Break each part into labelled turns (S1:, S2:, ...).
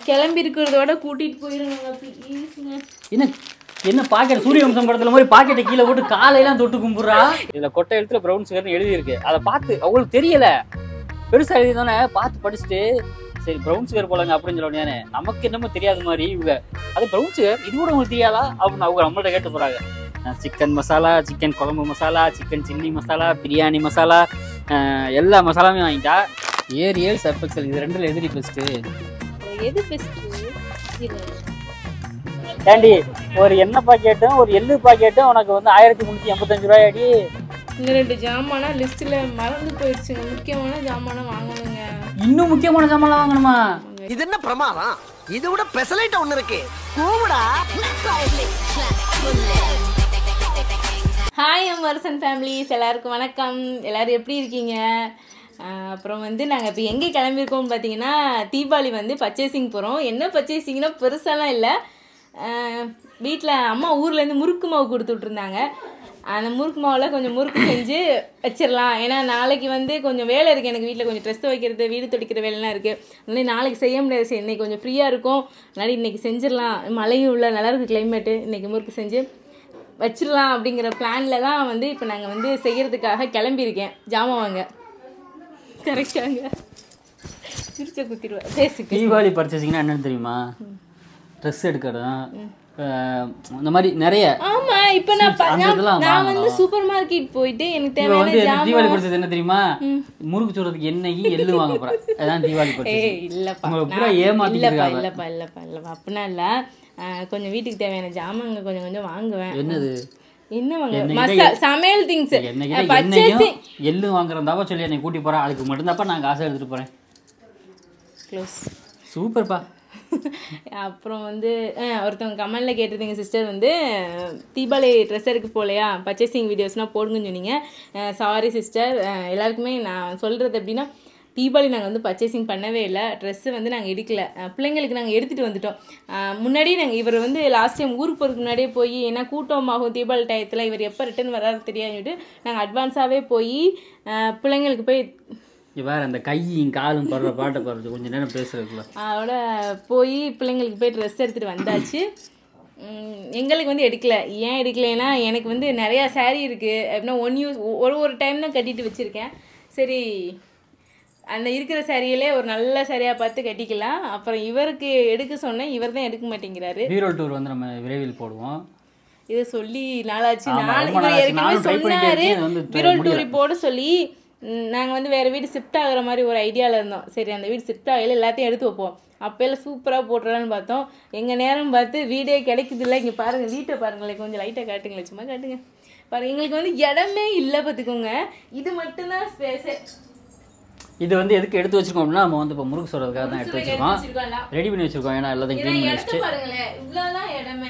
S1: கிளம்பி இருக்கிறதோட கூட்டிட்டு போயிருங்க ப்ளீஸுங்க
S2: என்ன என்ன பாக்கெட் சூரிய வம்சம் படத்துல மாதிரி பாக்கெட்டை கீழே போட்டு காலையெல்லாம் தொட்டு கும்பிடுறா இதுல கொட்டை எழுத்துல பிரவுன் சுகர்னு எழுதி இருக்கு அதை பார்த்து அவங்களுக்கு தெரியல பெருசா எழுதி தானே பார்த்து படிச்சுட்டு சரி பிரவுன் சுகர் போலங்க அப்படின்னு சொல்லுவானே நமக்கு என்னமோ தெரியாத மாதிரி இவங்க அது பிரவுன் சுகர் இது கூட உங்களுக்கு தெரியாதா அப்படின்னு அவங்க நம்மள்ட்ட கேட்டு போறாங்க சிக்கன் மசாலா சிக்கன் குழம்பு மசாலா சிக்கன் சில்லி மசாலா பிரியாணி மசாலா அஹ் எல்லா மசாலாமே வாங்கிட்டா ஏரியல் சர்ஃபெக்சல் இது ரெண்டுல எதிரி பெஸ்ட்டு
S1: எது பெஸ்ட்
S2: ஏண்டி ஒரு எண்ணெய் பாக்கெட்டும் ஒரு எள்ளு பாக்கெட்டும் உனக்கு வந்து ஆயிரத்தி முந்நூற்றி எண்பத்தஞ்சு ரூபாயாடி
S1: இந்த ரெண்டு ஜாமானா லிஸ்ட்ல மறந்து போயிடுச்சுங்க முக்கியமான ஜாமானா வாங்கணுங்க
S2: இன்னும் முக்கியமான சாமான் வாங்கணுமா
S3: இது என்ன பிரமாதம் இது விட பெசலைட் ஒண்ணு இருக்கு கூவுடா
S1: ஹாய் அமர்சன் ஃபேமிலிஸ் எல்லாருக்கும் வணக்கம் எல்லாரும் எப்படி இருக்கீங்க ஆஹ் அப்புறம் வந்து நாங்கள் இப்போ எங்கே கிளம்பியிருக்கோம்னு பார்த்தீங்கன்னா தீபாவளி வந்து பர்ச்சேசிங் போகிறோம் என்ன பர்ச்சேசிங்னா பெருசாலாம் இல்லை வீட்டில் அம்மா ஊர்லேருந்து முறுக்கு மாவு கொடுத்து விட்ருந்தாங்க அந்த முறுக்கு மாவில் கொஞ்சம் முறுக்கு செஞ்சு வச்சிடலாம் ஏன்னா நாளைக்கு வந்து கொஞ்சம் வேலை இருக்குது எனக்கு வீட்டில் கொஞ்சம் ட்ரெஸ் வைக்கிறது வீடு துடைக்கிற வேலைலாம் இருக்குது அதனால நாளைக்கு செய்ய முடியாது சரி இன்னைக்கு கொஞ்சம் ஃப்ரீயாக இருக்கும் அதனால இன்னைக்கு செஞ்சிடலாம் மழையும் உள்ள நல்லா இருக்கு கிளைமேட்டு இன்னைக்கு முறுக்கு செஞ்சு வச்சிடலாம் அப்படிங்கிற பிளானில் தான் வந்து இப்போ நாங்கள் வந்து செய்யறதுக்காக கிளம்பியிருக்கேன் ஜாமான் வாங்க கரெக்டாங்க சிரிச்ச குத்திடுவேன் பேசு பேசு.
S2: தீபாவளி பர்ச்சேசிங்னா என்னன்னு தெரியுமா ட்ரெஸ் எடுக்கிறதும் அஹ் இந்த மாதிரி நிறைய
S1: ஆமா இப்போ நான் ப-
S2: அந்த
S1: நான்
S2: இதெல்லாம்
S1: நான் வந்து
S2: வாங்கணும்.
S1: சூப்பர் மார்க்கெட் போயிட்டு எனக்கு
S2: இவ வந்து
S1: தேவையான
S2: என்ன தீபாவளி
S1: ஜாமான்
S2: பர்ச்சேஸ் என்ன தெரியுமா முறுக்கு சுடுறதுக்கு எண்ணெய் எள்ளு வாங்க போறேன் அதான் தீபாவளி
S1: ஏய்
S2: பர்ச்சேஸ்
S1: இல்லப்பா
S2: உங்களை பூரா
S1: நான்-
S2: ஏமாத்திட்டு
S1: இல்லப்பா
S2: இருக்காங்க.
S1: இல்லப்பா இல்லப்பா இல்லப்பா அப்படின்னா இல்ல ஆஹ் கொஞ்சம் வீட்டுக்கு தேவையான ஜாமாங்க கொஞ்சம் கொஞ்சம் வாங்குவேன்
S2: என்னது
S1: என்ன வாங்க
S2: என்னைக்கிட்ட
S1: மசா சமையல் திங்ஸ்
S2: என்னைக்கு
S1: பர்ச்சேசிங்
S2: எண்ணெயும் எள்ளு வாங்குறதாவா சொல்லி என்னை கூட்டி போறேன் அதுக்கு மட்டும்தாப்பா நான் காசை எடுத்துட்டு போறேன்
S1: க்ளோஸ்
S2: சூப்பர்ப்பா
S1: அப்புறம் வந்து அஹ், ஒருத்தவங்க கமெண்ட்ல கேட்டிருந்தீங்க சிஸ்டர் வந்து அஹ், தீபாவளி ட்ரெஸ் எடுக்க போகலையா பர்ச்சேசிங் வீடியோஸ்னால் போடுங்கன்னு சொன்னீங்க சாரி சிஸ்டர் எல்லாருக்குமே நான் சொல்கிறது எப்படின்னா தீபாவளி நாங்கள் வந்து பர்ச்சேசிங் பண்ணவே இல்லை ட்ரெஸ்ஸு வந்து நாங்கள் எடுக்கல அஹ், பிள்ளைங்களுக்கு நாங்கள் எடுத்துகிட்டு வந்துட்டோம் அஹ், முன்னாடியே நாங்கள் இவர் வந்து லாஸ்ட் டைம் ஊருக்கு போகிறதுக்கு முன்னாடியே போய் ஏன்னா கூட்டமாகும் தீபாவளி டயத்தில் இவர் எப்போ ரிட்டர்ன் வராரு தெரியாதுன்னு சொல்லிட்டு நாங்கள் அட்வான்ஸாகவே போய் அஹ், பிள்ளைங்களுக்கு போய்
S2: இங்க வேற அந்த கையும் காலும் படுற பாட்டை பாடுறது கொஞ்ச நேரம் பேசுறதுக்குள்ள
S1: அதோட போய் பிள்ளைங்களுக்கு போய் ட்ரெஸ் எடுத்துகிட்டு வந்தாச்சு உம், எங்களுக்கு வந்து எடுக்கல ஏன் எடுக்கலைன்னா எனக்கு வந்து நிறையா saree இருக்குது அப்படின்னா ஒன் யூஸ் ஒரு ஒரு டைம் தான் கட்டிட்டு வச்சுருக்கேன் சரி அந்த இருக்கிற சாரியிலே ஒரு நல்ல சாரியாக பார்த்து கட்டிக்கலாம் அப்புறம் இவருக்கு எடுக்க சொன்னேன் இவர் தான் எடுக்க மாட்டேங்கிறாரு
S2: பீரோல் டூர் வந்து நம்ம விரைவில் போடுவோம்
S1: இதை சொல்லி நாளாச்சு
S2: ஆமா,
S1: நான்
S2: ரொம்ப
S1: இவர்
S2: நாளாச்சு.
S1: ஏற்கனவே
S2: நானும் try பண்ணிட்டே
S1: சொன்னாரு
S2: இருக்கேன். அது வந்து
S1: பீரோல்
S2: முடியல.
S1: டூரி போட சொல்லி ம், நாங்க வந்து வேற வீடு ஷிஃப்ட் ஆகுற மாதிரி ஒரு ஐடியால இருந்தோம் சரி அந்த வீடு ஷிஃப்ட் ஆகல எல்லாத்தையும் எடுத்து வைப்போம் அப்பெல்லாம் சூப்பரா போட்டுறலான்னு பார்த்தோம் எங்க நேரம் பார்த்து வீடே கிடைக்குது இல்லை இங்க பாருங்க வீட்டை பாருங்களேன் கொஞ்சம் லைட்டா காட்டுங்களேன் சும்மா காட்டுங்க பாருங்க எங்களுக்கு வந்து இடமே இல்லை பார்த்துக்கோங்க இது மட்டும்தான் ஸ்பேஸே
S2: இது வந்து எதுக்கு எடுத்து வச்சிருக்கோம் அப்படின்னா நம்ம வந்து இப்போ முறுக்கு சொல்றதுக்காக தான் எடுத்து வச்சிருக்கோம் ரெடி பண்ணி வச்சிருக்கோம் ஏன்னா எல்லாத்தையும்
S1: ஏன்னா
S2: க்ளீன் பண்ணி
S1: இடத்த
S2: வச்சுட்டு
S1: பாருங்களேன் இவ்வளவுதான் இடமே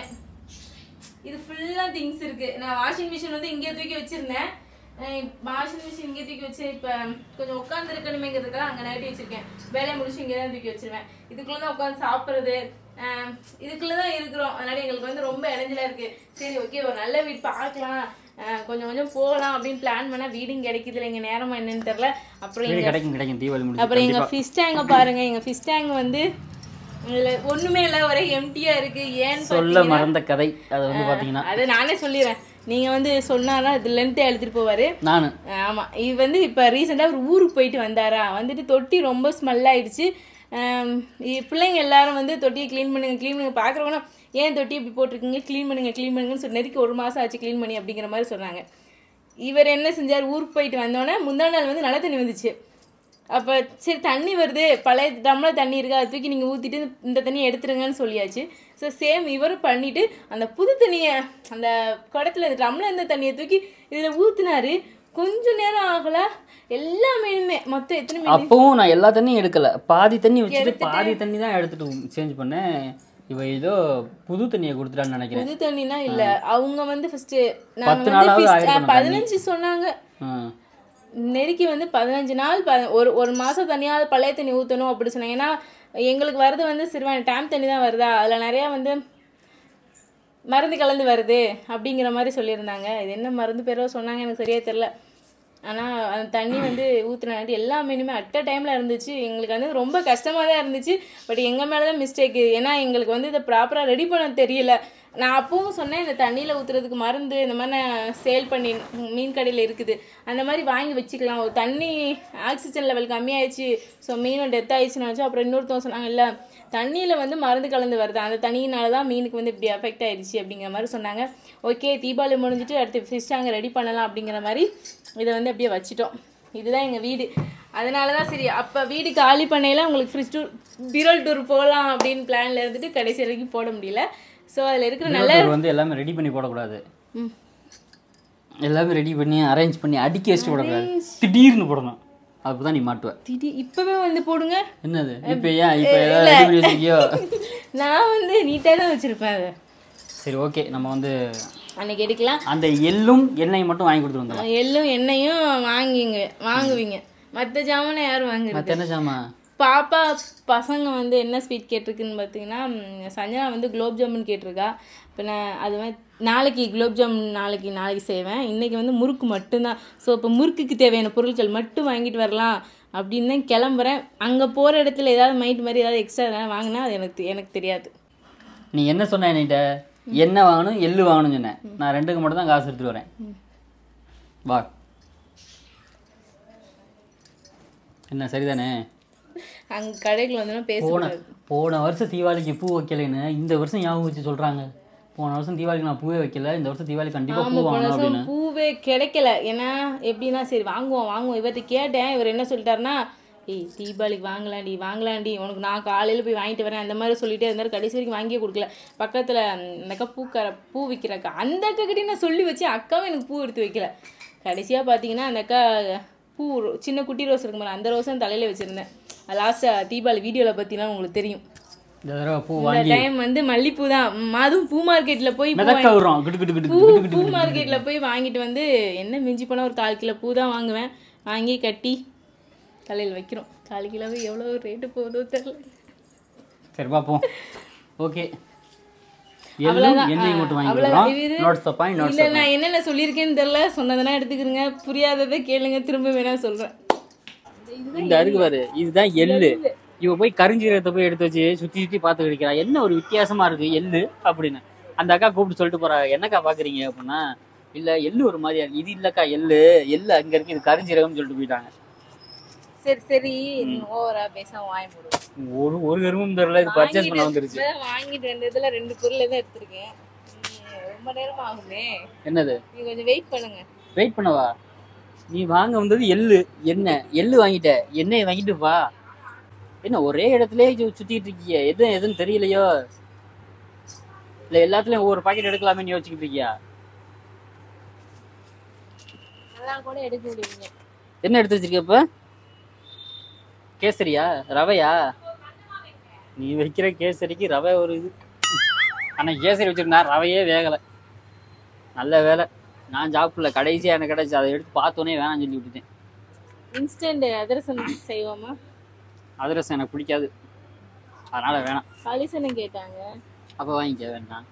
S1: இது ஃபுல்லா திங்ஸ் இருக்கு நான் வாஷிங் மிஷின் வந்து இங்கே தூக்கி வச்சிருந்தேன் வாஷிங் மிஷின் இங்கே தூக்கி வச்சு இப்போ கொஞ்சம் உட்காந்து இருக்கணுமேங்கிறதுக்காக அங்கே நகட்டி வச்சிருக்கேன் வேலையை முடிச்சு இங்கே தான் தூக்கி வச்சிருவேன் இதுக்குள்ள தான் உட்காந்து சாப்பிட்றது இதுக்குள்ள தான் இருக்கிறோம் அதனால எங்களுக்கு வந்து ரொம்ப இடைஞ்சலா இருக்கு சரி ஓகே ஒரு நல்ல வீடு பார்க்கலாம் அஹ் கொஞ்சம் கொஞ்சம் போகலாம் அப்படின்னு பிளான் பண்ணா வீடும் கிடைக்குது இல்லை எங்க நேரமா என்னன்னு தெரியல அப்புறம்
S2: வீடு
S1: எங்க
S2: கிடைக்கும் கிடைக்கும் தீபாவளி முடிஞ்சு
S1: அப்புறம் எங்க ஃபிஷ் டேங்க பாருங்க எங்க ஃபிஷ் டேங்க் வந்து இதுல ஒண்ணுமே இல்ல ஒரே எம்டியா இருக்கு ஏன்னு
S2: சொல்ல மறந்த கதை அது வந்து பாத்தீங்கன்னா
S1: அதை நானே சொல்லிடுறேன் நீங்க வந்து சொன்னாதான் இது லென்த்தே எழுதிட்டு போவாரு
S2: நானு
S1: ஆமா இது வந்து இப்ப ரீசெண்டா ஒரு ஊருக்கு போயிட்டு வந்தாரா வந்துட்டு தொட்டி ரொம்ப ஸ்மெல் ஆயிடுச்சு ஆம், இ- பிள்ளைங்க எல்லாரும் வந்து தொட்டியை க்ளீன் பண்ணுங்க க்ளீன் பண்ணுங்க பாக்குறவங்க ஏன் தொட்டி இப்படி போட்டிருக்கீங்க க்ளீன் பண்ணுங்க க்ளீன் பண்ணுங்கன்னு சொல்லி நெருக்கி ஒரு மாசம் ஆச்சு க்ளீன் பண்ணி அப்படிங்கிற மாதிரி சொன்னாங்க இவர் என்ன செஞ்சார் ஊருக்கு போயிட்டு வந்தோடனே முந்தா நாள் வந்து நல்ல தண்ணி வந்துச்சு அப்போ சரி தண்ணி வருது பழைய டம்ளர் தண்ணி இருக்கு அதை தூக்கி நீங்கள் ஊற்றிட்டு இந்த தண்ணியை எடுத்துருங்கன்னு சொல்லியாச்சு ஸோ சேம் இவரும் பண்ணிட்டு அந்த புது தண்ணியை அந்த குடத்துல இந்த டம்ளர் இருந்த தண்ணியை தூக்கி இதில் ஊற்றினாரு கொஞ்ச நேரம் ஆகல எல்லா மீனுமே மொத்தம் எத்தனை மீன்
S2: அப்பவும் நான் எல்லா தண்ணியும் எடுக்கல பாதி தண்ணி வச்சுட்டு பாதி தண்ணி தான் எடுத்துட்டு சேஞ்ச் பண்ணேன் இவ ஏதோ புது தண்ணியை கொடுத்துட்டான்னு நினைக்கிறேன்
S1: புது தண்ணினா இல்லை அவங்க வந்து ஃபர்ஸ்ட்
S2: பத்து
S1: நாங்கள்
S2: நாளாவது
S1: வந்து fish-
S2: ஆயிருக்கணும்
S1: ஆ, பதினஞ்சு சொன்னாங்க
S2: ஆ.
S1: நெருக்கி வந்து பதினஞ்சு நாள் ப ஒரு ஒரு மாதம் தனியாக பழைய தண்ணி ஊற்றணும் அப்படி சொன்னாங்க ஏன்னா எங்களுக்கு வரது வந்து சிறுவாணி டேம் தண்ணி தான் வருதா அதில் நிறையா வந்து மருந்து கலந்து வருது அப்படிங்கிற மாதிரி சொல்லியிருந்தாங்க இது என்ன மருந்து பேரோ சொன்னாங்க எனக்கு சரியா தெரில ஆனால் அந்த தண்ணி வந்து ஊற்றுனாட்டி எல்லா மீனுமே அட் அ டைமில் இருந்துச்சு எங்களுக்கு வந்து ரொம்ப கஷ்டமாக தான் இருந்துச்சு பட் எங்கள் மேலே தான் மிஸ்டேக் ஏன்னா எங்களுக்கு வந்து இதை ப்ராப்பராக ரெடி பண்ண தெரியல நான் அப்பவும் சொன்னேன் இந்த தண்ணியில் ஊற்றுறதுக்கு மருந்து இந்த மாதிரி நான் சேல் பண்ணி மீன் கடையில் இருக்குது அந்த மாதிரி வாங்கி வச்சுக்கலாம் ஒரு தண்ணி ஆக்சிஜன் லெவல் கம்மியாயிடுச்சு ஸோ மீனும் டெத் ஆயிடுச்சுன்னு நினச்சோம் அப்புறம் இன்னொருத்தவங்க சொன்னாங்க இல்லை தண்ணியில் வந்து மருந்து கலந்து வருது அந்த தண்ணியினால தான் மீனுக்கு வந்து இப்படி அஃபெக்ட் ஆயிடுச்சு அப்படிங்கிற மாதிரி சொன்னாங்க ஓகே தீபாவளி முடிஞ்சிட்டு அடுத்து ஃபிஷ் அங்கே ரெடி பண்ணலாம் அப்படிங்கிற மாதிரி இதை வந்து அப்படியே வச்சுட்டோம் இதுதான் எங்கள் வீடு அதனால தான் சரி அப்போ வீடு காலி பண்ணையில் உங்களுக்கு ஃப்ரிட்ஜ் டூர் பீரோல் டூர் போகலாம் அப்படின்னு பிளானில் இருந்துட்டு கடைசி வரைக்கும் போட முடியல ஸோ அதில் இருக்கிற நல்ல
S2: இன்னொருத்தர் வந்து எல்லாமே ரெடி பண்ணி போடக்கூடாது
S1: ம்.
S2: எல்லாமே ரெடி பண்ணி அரேஞ்ச் பண்ணி அடுக்கி வச்சுட்டு போடக்கூடாது திடீர்னு போடணும் அப்பதான் நீ மாட்டுவ
S1: திடீர் இப்போவே வந்து போடுங்க
S2: என்னது இப்போ ஏன் இப்போ ஏதாவது ரெடி பண்ணி வச்சிருக்கியோ
S1: நான் வந்து நீட்டாக தான் வச்சுருப்பேன் அதை
S2: சரி ஓகே நம்ம வந்து
S1: அன்னைக்கு எடுக்கலாம்
S2: அந்த எள்ளும் எண்ணெய் மட்டும் வாங்கி கொடுத்துட்டு வந்துடலாம்
S1: எள்ளும் எண்ணெயும் வாங்கிங்க வாங்குவீங்க மற்ற ஜாமானை யாரும் வாங்குறது
S2: மற்ற என்ன சாமா
S1: பாப்பா பசங்க வந்து என்ன ஸ்வீட் கேட்டிருக்குன்னு பார்த்தீங்கன்னா ம், சஞ்சனா வந்து குலோப் ஜாமுன் கேட்டிருக்கா இப்போ நான் அது மாதிரி நாளைக்கு குலோப் ஜாமுன் நாளைக்கு நாளைக்கு செய்வேன் இன்றைக்கி வந்து முறுக்கு மட்டும்தான் ஸோ இப்போ முறுக்குக்கு தேவையான பொருட்கள் மட்டும் வாங்கிட்டு வரலாம் அப்படின்னு தான் கிளம்புறேன் அங்கே போகிற இடத்துல ஏதாவது மைண்ட் மாதிரி ஏதாவது எக்ஸ்ட்ரா வாங்கினா அது எனக்கு தெ- எனக்கு தெரியாது
S2: நீ என்ன சொன்ன என்கிட்ட எண்ணெய் வாங்கணும் எள்ளு வாங்கணும்னு சொன்னேன் நான் ரெண்டுக்கு மட்டும் தான் காசு எடுத்துட்டு வரேன் வா என்ன சரிதானே
S1: அங்கே கடைகள் வந்து
S2: போன
S1: பேசக்கூடாது
S2: போன வருஷம் தீபாவளிக்கு பூ வைக்கலைன்னு இந்த வருஷம் ஞாபகம் வச்சு சொல்றாங்க போன வருஷம் தீபாவளிக்கு நான் பூவே வைக்கல இந்த வருஷம் தீபாவளி கண்டிப்பா பூ
S1: ஆமாம் போன
S2: வாங்கணும்
S1: வருஷம்
S2: அப்படின்னு
S1: பூவே கிடைக்கல ஏன்னா எப்படின்னா சரி வாங்குவோம் வாங்குவோம் இவர்கிட்ட கேட்டேன் இவர் என்ன சொல்லிட்டாருன்னா ஏய் தீபாவளிக்கு வாங்கலாண்டி வாங்கலாண்டி உனக்கு நான் காலையில் போய் வாங்கிட்டு வரேன் அந்த மாதிரி சொல்லிட்டே இருந்தார் கடைசி வரைக்கும் வாங்கியே கொடுக்கல பக்கத்தில் இந்த அக்கா பூக்கார பூ விற்கிற அக்கா அந்த அக்கா கிட்டே நான் சொல்லி வச்சு அக்காவும் எனக்கு பூ எடுத்து வைக்கல கடைசியாக பார்த்தீங்கன்னா அந்த அக்கா பூ ரோ- சின்ன குட்டி ரோஸ் இருக்கும் பாரு, அந்த ரோஸும் தலையில் வச்சுருந்தேன் லாஸ்ட்டாக தீபாவளி வீடியோவில் பார்த்தீங்கன்னா உங்களுக்கு தெரியும்
S2: இந்த தடவை பூ
S1: இந்த
S2: வாங்கி
S1: டைம் வந்து மல்லிப்பூ தான் ம், அதுவும் பூ மார்க்கெட்டில் போய் பூ
S2: மிதக்க விடுறோம் கிட்டு கிட்டு கிட்டு
S1: பூ
S2: கிட்டு கிட்டு
S1: பூ மார்க்கெட்ல போய் வாங்கிட்டு வந்து என்ன மிஞ்சி போனால் ஒரு கால் கிலோ பூ தான் வாங்குவேன் வாங்கி கட்டி தலையில் வைக்கிறோம் கால் கிலோவே எவ்வளோ ரேட்டு போகுதோ தெரியல
S2: சரி பார்ப்போம் ஓகே எள்ளும்
S1: அவ்வளவுதான்.
S2: எண்ணெய் மட்டும் வாங்கி
S1: அவ்வளவுதான்.
S2: கொடுக்குறோம்
S1: இது-
S2: நோட்ஸ் த பாயிண்ட் நோட்ஸ்
S1: இல்லை நான் என்னென்ன சொல்லியிருக்கேன்னு தெரியல சொன்னதெல்லாம் எடுத்துக்கிறேங்க புரியாததை கேளுங்க திரும்ப வேணா சொல்கிறேன்
S2: இந்த அருக்கு பாரு இதுதான் எள்ளு இவ போய் கரிஞ்சீரகத்தை போய் எடுத்து வச்சு சுத்தி சுத்தி பார்த்து கிடைக்கிறா என்ன ஒரு வித்தியாசமா இருக்கு எள்ளு அப்படின்னு அந்த அக்கா கூப்பிட்டு சொல்லிட்டு போறா என்னக்கா பாக்குறீங்க அப்படின்னா இல்ல எள்ளு ஒரு மாதிரியா இருக்கு இது இல்லக்கா எள்ளு எள்ளு அங்க இருக்கு இது கரிஞ்சீரகம்னு சொல்லிட்டு போயிட்டாங்க
S1: சரி சரி ஓவரா பேசாம வாங்கி போடுவோம்
S2: ஒரு ஒரு கருமும் தெரியல இது பர்ச்சேஸ் பண்ண வந்துருச்சு
S1: வாங்கிட்டு வந்ததுல ரெண்டு பொருள் தான் எடுத்திருக்கேன் ம், ரொம்ப நேரம் ஆகுமே
S2: என்னது
S1: நீங்க கொஞ்சம் வெயிட் பண்ணுங்க
S2: வெயிட் பண்ணவா நீ வாங்க வந்தது எள்ளு எண்ணெய் எள்ளு வாங்கிட்ட எண்ணெயை வாங்கிட்டு வா என்ன ஒரே இடத்துலயே சு- சுத்திட்டு இருக்கிய எது எதுன்னு தெரியலையோ இல்ல எல்லாத்துலயும் ஒவ்வொரு பாக்கெட் எடுக்கலாமே யோசிச்சுக்கிட்டு இருக்கியா
S1: அதெல்லாம் கூட எடுக்க முடியுங்க
S2: என்ன எடுத்து வச்சிருக்க இப்ப கேசரியா ரவையா நீ வைக்கிற கேசரிக்கு ரவை ஒரு இது ஆனா கேசரி வச்சிருந்தா ரவையே வேகலை நல்ல வேலை நான் சாப்பிடல கடைசியா எனக்கு கிடைச்சு அதை எடுத்து பார்த்தோன்னே வேணாம்னு சொல்லி விட்டுட்டேன்
S1: இன்ஸ்டன்ட் அதிரசம் செய்வோமா
S2: அதிரசம் எனக்கு பிடிக்காது அதனால வேணாம்
S1: கலிசனம் கேட்டாங்க
S2: அப்போ வாங்கிக்க வேண்டாம்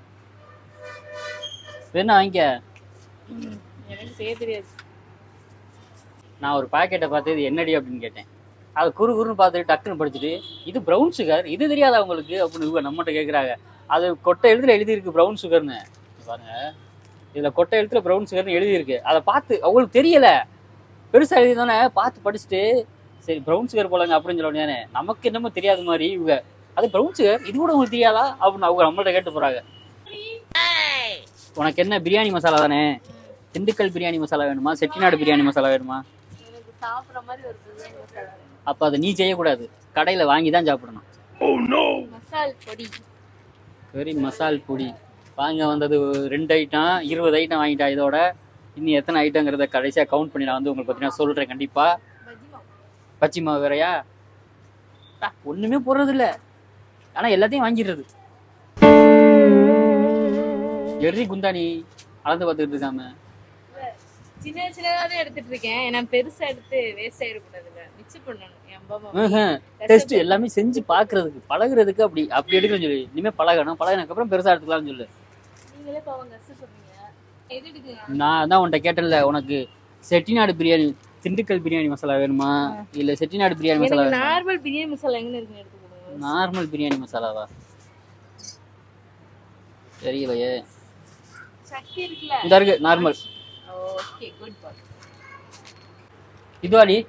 S2: வேணா வாங்கிக்க
S1: எனக்கு செய்ய தெரியாது
S2: நான் ஒரு பாக்கெட்டை பார்த்து இது என்னடி அப்படின்னு கேட்டேன் அது குறு குறுன்னு பார்த்துட்டு டக்குன்னு படிச்சுட்டு இது ப்ரௌன் சுகர் இது தெரியாதா உங்களுக்கு அப்படின்னு இவங்க நம்மகிட்ட கேட்குறாங்க அது கொட்டை எழுத்துல எழுதியிருக்கு ப்ரௌன் சுகர்னு பாருங்க இதில் கொட்டை எழுத்துல ப்ரௌன் சுகர்னு எழுதியிருக்கு அதை பார்த்து அவங்களுக்கு தெரியல பெருசாக எழுதிதானே பார்த்து படிச்சுட்டு சரி ப்ரௌன் சுகர் போலங்க அப்படின்னு சொல்ல உடனே நமக்கு என்னமோ தெரியாத மாதிரி இவங்க அது ப்ரௌன் சுகர் இது கூட உங்களுக்கு தெரியாதா அப்படின்னு அவங்க நம்மள்ட்ட கேட்டு போறாங்க உனக்கு என்ன பிரியாணி மசாலா தானே திண்டுக்கல் பிரியாணி மசாலா வேணுமா செட்டிநாடு பிரியாணி மசாலா வேணுமா
S1: எனக்கு சாப்பிட்ற மாதிரி ஒரு பிரியாணி மசாலா வேணும்.
S2: அப்போ அதை நீ செய்யக்கூடாது கடையில் வாங்கி தான் சாப்பிடணும்
S1: மசால் பொடி
S2: வெரி மசால் பொடி வாங்க வந்தது ரெண்டு ஐட்டம் இருபது ஐட்டம் வாங்கிட்டா இதோட இன்னும் எத்தனை ஐட்டங்கிறத கடைசியாக கவுண்ட் பண்ணி நான் வந்து உங்களுக்கு பார்த்தீங்கன்னா சொல்கிறேன் கண்டிப்பாக
S1: பஜ்ஜி மாவு
S2: பச்சை மாவு வேறையா அடா, ஒண்ணுமே போடுறது இல்ல ஆனா எல்லாத்தையும் வாங்கிடுறது எரி குந்தாணி அளந்து பார்த்துக்கிட்டு இருக்காம
S1: சின்ன சின்னதாக தான் எடுத்துட்டு இருக்கேன் ஏன்னா பெருசா எடுத்து வேஸ்ட் ஆயிடக்கூடாதுல்ல மிச்சம் பண்ணணும் என் அப்பா அம்மா
S2: டெஸ்ட் எல்லாமே செஞ்சு பார்க்கிறதுக்கு பழகுறதுக்கு அப்படி அப்படி எடுக்கணும்னு சொல்லி இனிமே பழகணும் பழகினதுக்கு அப்புறம் பெருசா எடுத்துக்கலாம்னு சொல்லு
S1: நீங்களே பாவம் கஷ்டம் சொல்றீங்க எது எடுக்குங்க
S2: நான் தான் உன்கிட்ட கேட்டேன்ல உனக்கு செட்டிநாடு பிரியாணி திண்டுக்கல் பிரியாணி மசாலா வேணுமா இல்ல செட்டிநாடு பிரியாணி மசாலா
S1: எனக்கு
S2: வேணுமா
S1: நார்மல் பிரியாணி மசாலா எங்க இருக்குன்னு எடுத்து கொடுங்க
S2: நார்மல் பிரியாணி மசாலாவா தெரியலையே
S1: சக்தி இருக்குல்ல
S2: இதா இருக்கு நார்மல்
S1: ஓகே குட் பாய்
S2: இதுவாடி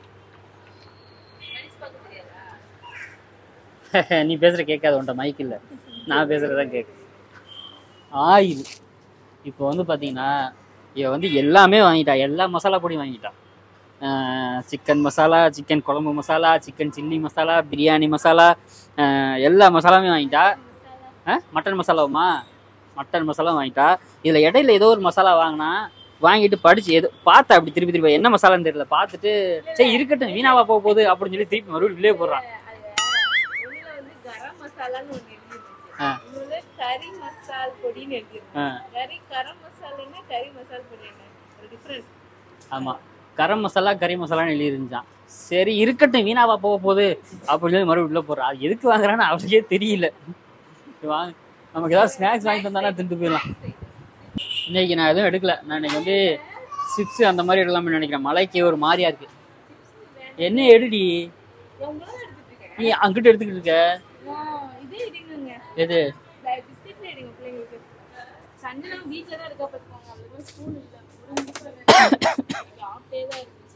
S2: நீ பேசுற கேட்காத உன்ட்ட மைக் இல்ல நான் பேசுறதான் கேட்கு ஆயில் இப்போ வந்து பாத்தீங்கன்னா இவ வந்து எல்லாமே வாங்கிட்டா எல்லா மசாலா பொடியும் வாங்கிட்டா சிக்கன் மசாலா சிக்கன் குழம்பு மசாலா சிக்கன் சில்லி மசாலா பிரியாணி மசாலா ஆஹ் எல்லா மசாலாவுமே வாங்கிட்டா ஆ மட்டன் மசாலாவுமா மட்டன் மசாலா வாங்கிட்டா இதில் இடையில ஏதோ ஒரு மசாலா வாங்கினா வாங்கிட்டு படிச்சு ஏதோ பார்த்தா அப்படி திருப்பி திருப்பி என்ன மசாலான்னு தெரியல பார்த்துட்டு சரி இருக்கட்டும் வீணாவா போக போகுது அப்படின்னு சொல்லி திருப்பி மறுபடியும் உள்ளே போடுறான்
S1: ஒண்ணுல வந்து கரம் மசாலான்னு ஒண்ணு எழுதிருந்துச்சு
S2: ஆ.
S1: இன்னொன்னு கறி மசால் பொடின்னு எழுதிருந்துச்சு
S2: ஆ,
S1: கறி கரம் மசாலான்னா கறி மசால் பொடி என்ன ஒரு டிஃபரன்ஸ்
S2: ஆமா கரம் மசாலா கறி மசாலான்னு எழுதி இருந்துச்சான் சரி இருக்கட்டும் வீணாவா போக போகுது அப்படின்னு சொல்லி மறுபடியும் உள்ள போடுறான் அது எதுக்கு வாங்குறான்னு அவருக்கே தெரியல சரி வாங்க நமக்கு ஏதாவது ஸ்நாக்ஸ் வாங்கி தந்தானா தின்ட்டு போயிடலாம் இன்னைக்கு நான் எதுவும் எடுக்கல நான் இன்னைக்கு வந்து சிப்ஸ் அந்த மாதிரி எடுக்கலாம்னு நினைக்கிறேன் மலைக்கு ஒரு மாதிரியா இருக்கு என்ன எடுடி
S1: உங்களும் எடுத்துட்டு இருக்கேன்
S2: நீ அங்கிட்டு எடுத்துக்கிட்டு இருக்க
S1: நான் இதே எடுங்க
S2: எது
S1: பிஸ்கெட்ல எடுங்க பிள்ளைங்களுக்கு சண்டே நான் வீட்ல தான் இருக்கா பார்த்துக்கோங்க அவ்வளோ ஸ்கூல் இல்லை முடிஞ்சு ஆஃப்டே தான் இருந்துச்சு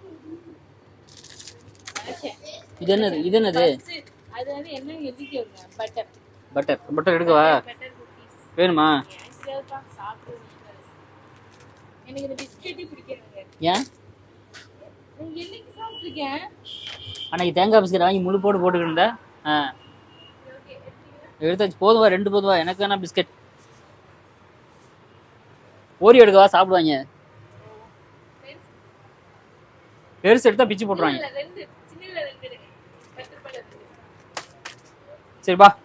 S1: ஆச்சே.
S2: இது என்னது இது என்னது
S1: First, அது வந்து என்ன எழுதிக்க வருங்க பட்டர்
S2: பட்டர் பட்டர் எடுக்கவா
S1: பட்டர் குக்கீஸ்
S2: வேணுமா
S1: ஆக்சுவலாக சாப்பிட்டு எனக்கு இந்த பிஸ்கெட்டே பிடிக்கிறதுங்க
S2: ஏன்
S1: நான் என்னைக்கு சாப்பிட்ருக்கேன்
S2: அன்னைக்கு தேங்காய் பிஸ்கட் வாங்கி முழு போட்டு போட்டுக்கிட்டு இருந்த ஆ எடுத்தாச்சு போதுவா ரெண்டு போதுவா எனக்கு வேணா பிஸ்கட் ஓரி எடுக்கவா சாப்பிடுவாங்க பெருசு எடுத்தா பிச்சு போட்டுருவாங்க
S1: இல்ல, ரெண்டு சின்னதுல ரெண்டு எடுங்க பத்து ரூபாய்ல ரெண்டு
S2: சரி பா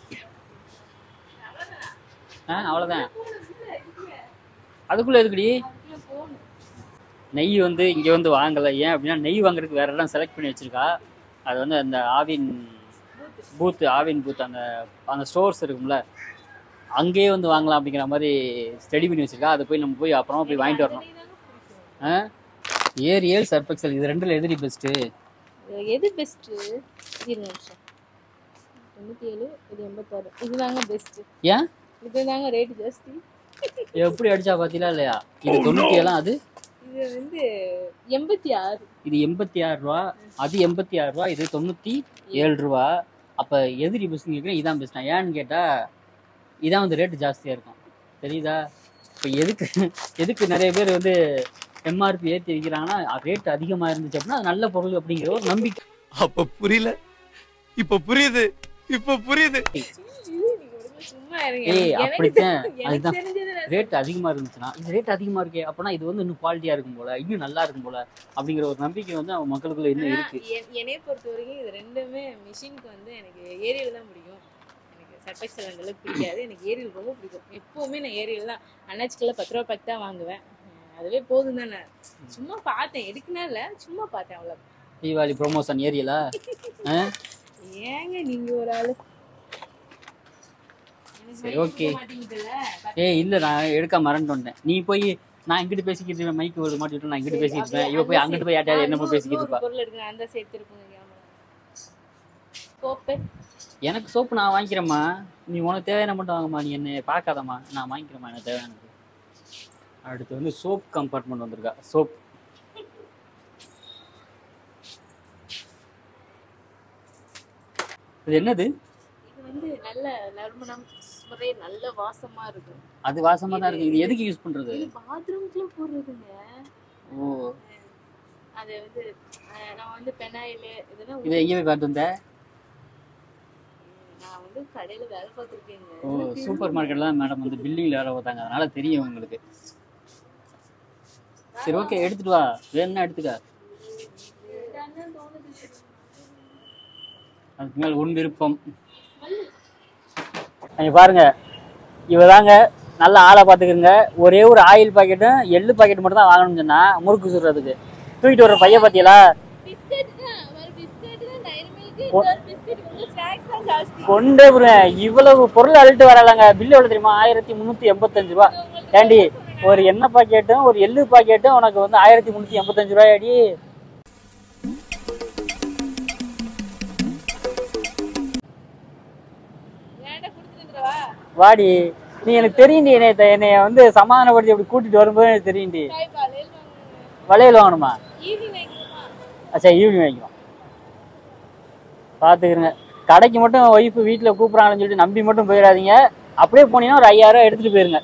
S2: ஆ அவ்வளோதான் அதுக்குள்ள எதுக்குடி
S1: அதுக்குள்ள போகணும்
S2: நெய் வந்து இங்கே வந்து வாங்கலை ஏன் அப்படின்னா நெய் வாங்குறதுக்கு வேற இடம் செலக்ட் பண்ணி வச்சிருக்கா அது வந்து அந்த ஆவின் பூத்து ஆவின் பூத் அந்த அந்த ஸ்டோர்ஸ் இருக்கும்ல அங்கேயே வந்து வாங்கலாம் அப்படிங்கிற மாதிரி ஸ்டடி பண்ணி வச்சிருக்கா அதை போய் நம்ம போய் அப்புறமா போய் வாங்கிட்டு வரணும் ஆ ஏரியல் சர்பெக்சல் இது ரெண்டுல எதுடி பெஸ்ட்டு
S1: இது எது பெஸ்ட்டு இருங்க நிமிஷம் தொண்ணூற்றி ஏழு இது எண்பத்தாறு இதுதாங்க பெஸ்ட்டு
S2: ஏன்
S1: இதுதாங்க ரேட் ஜாஸ்தி
S2: எப்படி அடிச்சா பார்த்தீங்களா இல்லையா இது தொண்ணூற்றி ஏழாம் அது
S1: இது வந்து எண்பத்தி ஆறு
S2: இது எண்பத்தி ஆறு ரூபா அது எண்பத்தி ஆறு ரூபா இது தொண்ணூற்றி ஏழு ரூபா அப்போ எதிரி பெஸ்ட்னு கேட்குறேன் இதான் பெஸ்ட்டா ஏன்னு கேட்டால் இதான் வந்து ரேட்டு ஜாஸ்தியாக இருக்கும் தெரியுதா இப்போ எதுக்கு எதுக்கு நிறைய பேர் வந்து எம்ஆர்பி ஏற்றி விற்கிறாங்கன்னா ரேட் அதிகமாக இருந்துச்சு அப்படின்னா அது நல்ல பொருள் அப்படிங்கிற ஒரு நம்பிக்கை
S4: அப்ப புரியல இப்ப புரியுது இப்ப புரியுது
S1: சும்மா இருங்க
S2: ஏய்,
S1: எனக்கு
S2: அப்படித்தான்.
S1: தெரி- எனக்கு
S2: அதுதான்.
S1: தெரிஞ்சது நான்
S2: ரேட் அதிகமாக இருந்துச்சுன்னா இது ரேட் அதிகமாக இருக்கே அப்படின்னா இது வந்து இன்னும் குவாலிட்டியாக இருக்கும் போல இன்னும் நல்லா இருக்கும் போல அப்படிங்கிற ஒரு நம்பிக்கை வந்து அவங்க மக்களுக்குள்ள இன்னும் இருக்கு
S1: என்- என்னைய பொறுத்த வரைக்கும் இது ரெண்டுமே மிஷினுக்கு வந்து எனக்கு ஏரியல் தான் பிடிக்கும் எனக்கு சர்பெக்சல் அந்த அளவுக்கு பிடிக்காது எனக்கு ஏரியல் ரொம்ப பிடிக்கும் எப்போவுமே நான் ஏரியல் தான் அண்ணாச்சிக்கெல்லாம் பத்து ரூபா பேக் தான் வாங்குவேன் அஹ் அதுவே போதும் தான் நான் சும்மா பார்த்தேன் எடுக்கனா இல்லை சும்மா பார்த்தேன் அவ்வளோ
S2: தீபாவளி ப்ரொமோஷன் ஏரியலா
S1: ஏங்க நீங்க ஒரு ஆளு
S2: சரி, okay. ஏய் இல்ல நான் எடுக்க மறந்து வந்தேன் நீ போய் நான் இங்கிட்டு பேசிக்கிட்டு இருப்பேன் மைக்கு ஒரு மாட்டி விட்டு நான் இங்கிட்டு பேசிக்கிட்டு இருப்பேன் இவ போய் அங்கிட்டு போய் யார்ட்டையாவது என்னமோ பேசிக்கிட்டு இருப்பா
S1: பொருள் எடுக்கணும் அந்த சேர்த்து இருப்போங்க கோப்பை
S2: எனக்கு சோப்பு நான் வாங்கிக்கிறேம்மா நீ உனக்கு தேவையான மட்டும் வாங்கம்மா நீ என்ன பார்க்காதம்மா நான் வாங்கிக்கிறேம்மா எனக்கு தேவையானது அடுத்து வந்து சோப் கம்பார்ட்மெண்ட் வந்திருக்கா சோப் இது என்னது
S1: இது வந்து நல்ல நறுமணம் ஸ்ப்ரே நல்ல வாசமா இருக்கும்
S2: அது வாசமா தான் இருக்கு இது எதுக்கு யூஸ் பண்றது
S1: இது பாத்ரூம்க்குள்ள போடுறதுங்க
S2: ஓ
S1: அது வந்து அஹ், நான் வந்து பெனாயில் இதெல்லாம்
S2: இதை எங்கே போய் பார்த்து வந்த
S1: நான் வந்து கடையில வேலை பார்த்துருக்கேங்க
S2: ஓ சூப்பர் மார்க்கெட்லாம் மேடம் வந்து பில்டிங்ல வேலை பார்த்தாங்க அதனால தெரியும் உங்களுக்கு சரி ஓகே எடுத்துட்டு வா வேணும்னா எடுத்துக்க அதுக்கு மேல் உன் விருப்பம் நீங்க பாருங்க இவதாங்க நல்ல ஆளை பார்த்துக்குங்க ஒரே ஒரு ஆயில் பாக்கெட்டும் எள்ளு பாக்கெட் மட்டும் தான் வாங்கணும்னு சொன்னா முறுக்கு சுடுறதுக்கு தூக்கிட்டு வர பைய பாத்தியலா
S1: பிஸ்கட் தான் ஒரு பிஸ்கட் தான் டைரி மில்க்
S2: ஓ.
S1: இன்னொரு பிஸ்கட் வந்து ஸ்நாக்ஸ் தான் ஜாஸ்தி
S2: கொண்டே போறேன் இவ்வளவு பொருள் அள்ளிட்டு வரலாங்க பில்லு எவ்வளவு தெரியுமா ஆயிரத்தி முந்நூத்தி எண்பத்தஞ்சு ரூபா ஏண்டி ஒரு எண்ணெய் பாக்கெட்டும் ஒரு எள்ளு பாக்கெட்டும் உனக்கு வந்து ஆயிரத்தி முந்நூற்றி எண்பத்தஞ்சு ரூபாயாடி வாடி நீ எனக்கு தெரியும்டி என்னை என்னைய வந்து சமாதானப்படுத்தி அப்படி கூட்டிட்டு வரும்போது எனக்கு தெரியும்டி வளையல் வாங்கணுமா சரி ஈவினிங் வாங்கிக்கலாம் பார்த்துக்கிறங்க கடைக்கு மட்டும் ஒய்ஃபு வீட்டில் கூப்பிட்றாங்கன்னு சொல்லிட்டு நம்பி மட்டும் போயிடாதீங்க அப்படியே போனீங்கன்னா ஒரு ஐயாயிரம் எடுத்துகிட்டு போயிருங்க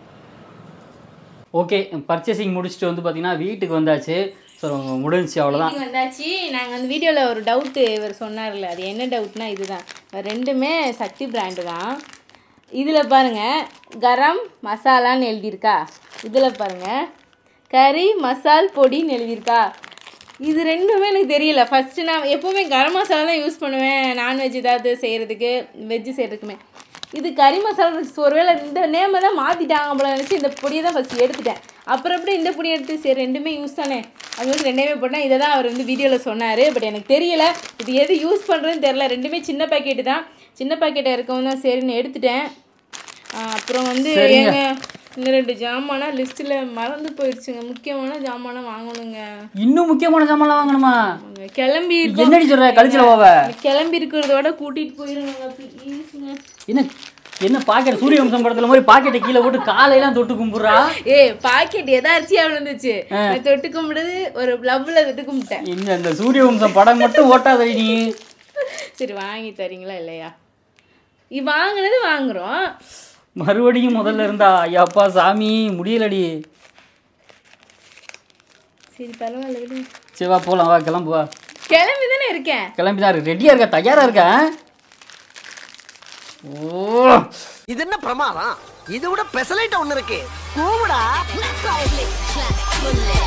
S2: ஓகே பர்ச்சேசிங் முடிச்சுட்டு வந்து பார்த்தீங்கன்னா வீட்டுக்கு வந்தாச்சு ஸோ முடிஞ்சுச்சு அவ்வளோதான்
S1: வீட்டுக்கு வந்தாச்சு நாங்கள் வந்து வீடியோவில் ஒரு டவுட்டு இவர் சொன்னார்ல அது என்ன டவுட்னா இதுதான் ரெண்டுமே சக்தி பிராண்டு தான் இதில் பாருங்க கரம் மசாலான்னு எழுதியிருக்கா இதில் பாருங்க கறி மசால் பொடின்னு எழுதியிருக்கா இது ரெண்டுமே எனக்கு தெரியல ஃபஸ்ட்டு நான் எப்போவுமே கரம் மசாலா தான் யூஸ் பண்ணுவேன் நான்வெஜ் ஏதாவது செய்கிறதுக்கு வெஜ்ஜு செய்கிறதுக்குமே இது கறி மசாலா இருந்துச்சு. ஒருவேளை இந்த நேமை தான் மாற்றிட்டாங்க போல நினச்சி இந்த பொடியை தான் ஃபஸ்ட்டு எடுத்துட்டேன் அப்புறம் எப்படி இந்த பொடி எடுத்து சரி ரெண்டுமே யூஸ் தானே அது வந்து ரெண்டுமே போட்டேன் இதை தான் அவர் வந்து வீடியோவில் சொன்னார் பட் எனக்கு தெரியல இது எது யூஸ் பண்ணுறதுன்னு தெரில ரெண்டுமே சின்ன பாக்கெட்டு தான் சின்ன பாக்கெட்டாக இருக்கவும் தான் சரின்னு எடுத்துட்டேன் ஆ, அப்புறம் வந்து
S2: சரிங்க.
S1: எங்க இந்த ரெண்டு ஜாமானா லிஸ்ட்டில் மறந்து போயிடுச்சுங்க முக்கியமான ஜாமானா வாங்கணுங்க
S2: இன்னும் முக்கியமான சாமான்லாம் வாங்கணுமா
S1: அவங்க கிளம்பி இருக்கோம்
S2: என்னடி சொல்ற கழிச்சிட போவ
S1: கிளம்பி இருக்கிறதோட கூட்டிகிட்டு போயிருங்க ப்ளீஸுங்க
S2: என்ன என்ன பாக்கெட் சூரிய வம்சம் படத்துல மாதிரி பாக்கெட்டை கீழே போட்டு காலையெல்லாம் தொட்டு கும்பிடுறா
S1: ஏய் பாக்கெட் எதாச்சியா விழுந்துச்சு நான் தொட்டு கும்பிடுது ஒரு லவ்ல தொட்டு கும்பிட்டேன்
S2: இந்த இந்த சூரிய வம்சம் படம் மட்டும் ஓட்டாதடி நீ
S1: சரி வாங்கி தரீங்களா இல்லையா இது வாங்கினது வாங்குறோம்
S2: மறுபடியும் முதல்ல இருந்தா ஐயாப்பா சாமி முடியலடி
S1: சரி பரவாயில்ல விடு
S2: சரி வா போலாம் வா கிளம்பு வா
S1: கிளம்பி தானே இருக்கேன்
S2: கிளம்பி தான் இருக்கு ரெடியா இருக்க தயாரா இருக்க ஓ
S3: இது என்ன பிரமாதம் இது விட பெசலைட்ட ஒண்ணு இருக்கு கூவுடா